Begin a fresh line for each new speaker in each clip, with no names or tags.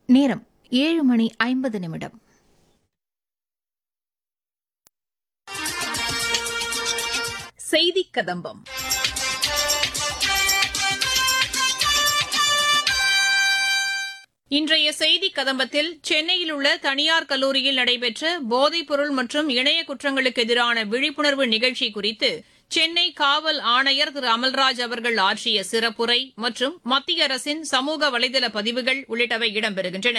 நேரம் ஏழு மணி ஐம்பது நிமிடம்
செய்திக் கதம்பம் இன்றைய செய்திக் கதம்பத்தில் சென்னையில் உள்ள தனியார் கல்லூரியில் நடைபெற்ற போதைப்பொருள் மற்றும் இணைய குற்றங்களுக்கு எதிரான விழிப்புணர்வு நிகழ்ச்சி குறித்து சென்னை காவல் ஆணையர் திரு அமல்ராஜ் அவர்கள் ஆற்றிய சிறப்புரை மற்றும் மத்திய அரசின் சமூக வலைதள பதிவுகள் உள்ளிட்டவை இடம்பெறுகின்றன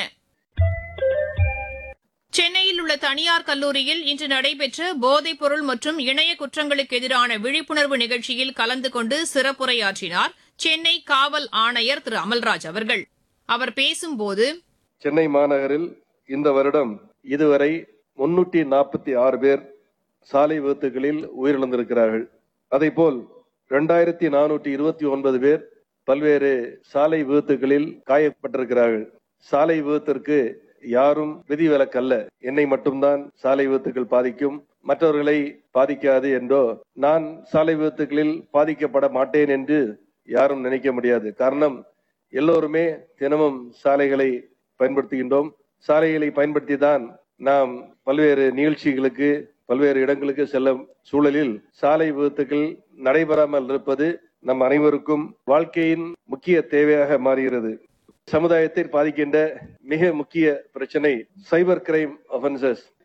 சென்னையில் உள்ள தனியார் கல்லூரியில் இன்று நடைபெற்ற போதைப்பொருள் மற்றும் இணைய குற்றங்களுக்கு எதிரான விழிப்புணர்வு நிகழ்ச்சியில் கலந்து கொண்டு சிறப்புரையாற்றினார் சென்னை காவல் ஆணையர் திரு அமல்ராஜ் அவர்கள் அவர் பேசும்போது
சென்னை மாநகரில் இந்த வருடம் இதுவரை முன்னூற்றி நாற்பத்தி ஆறு பேர் சாலை விபத்துகளில் உயிரிழந்திருக்கிறார்கள் அதேபோல் இரண்டாயிரத்தி நானூற்றி இருபத்தி ஒன்பது பேர் பல்வேறு சாலை விபத்துகளில் காயப்பட்டிருக்கிறார்கள் சாலை விபத்திற்கு யாரும் விதிவிலக்கல்ல என்னை மட்டும்தான் சாலை விபத்துகள் பாதிக்கும் மற்றவர்களை பாதிக்காது என்றோ நான் சாலை விபத்துகளில் பாதிக்கப்பட மாட்டேன் என்று யாரும் நினைக்க முடியாது காரணம் எல்லோருமே தினமும் சாலைகளை பயன்படுத்துகின்றோம் சாலைகளை பயன்படுத்தி தான் நாம் பல்வேறு நிகழ்ச்சிகளுக்கு பல்வேறு இடங்களுக்கு செல்லும் சூழலில் சாலை விபத்துகள் நடைபெறாமல் இருப்பது நம் அனைவருக்கும் வாழ்க்கையின் முக்கிய தேவையாக மாறுகிறது சமுதாயத்தை பாதிக்கின்ற மிக முக்கிய பிரச்சனை சைபர் கிரைம் ஒஃபென்சஸ்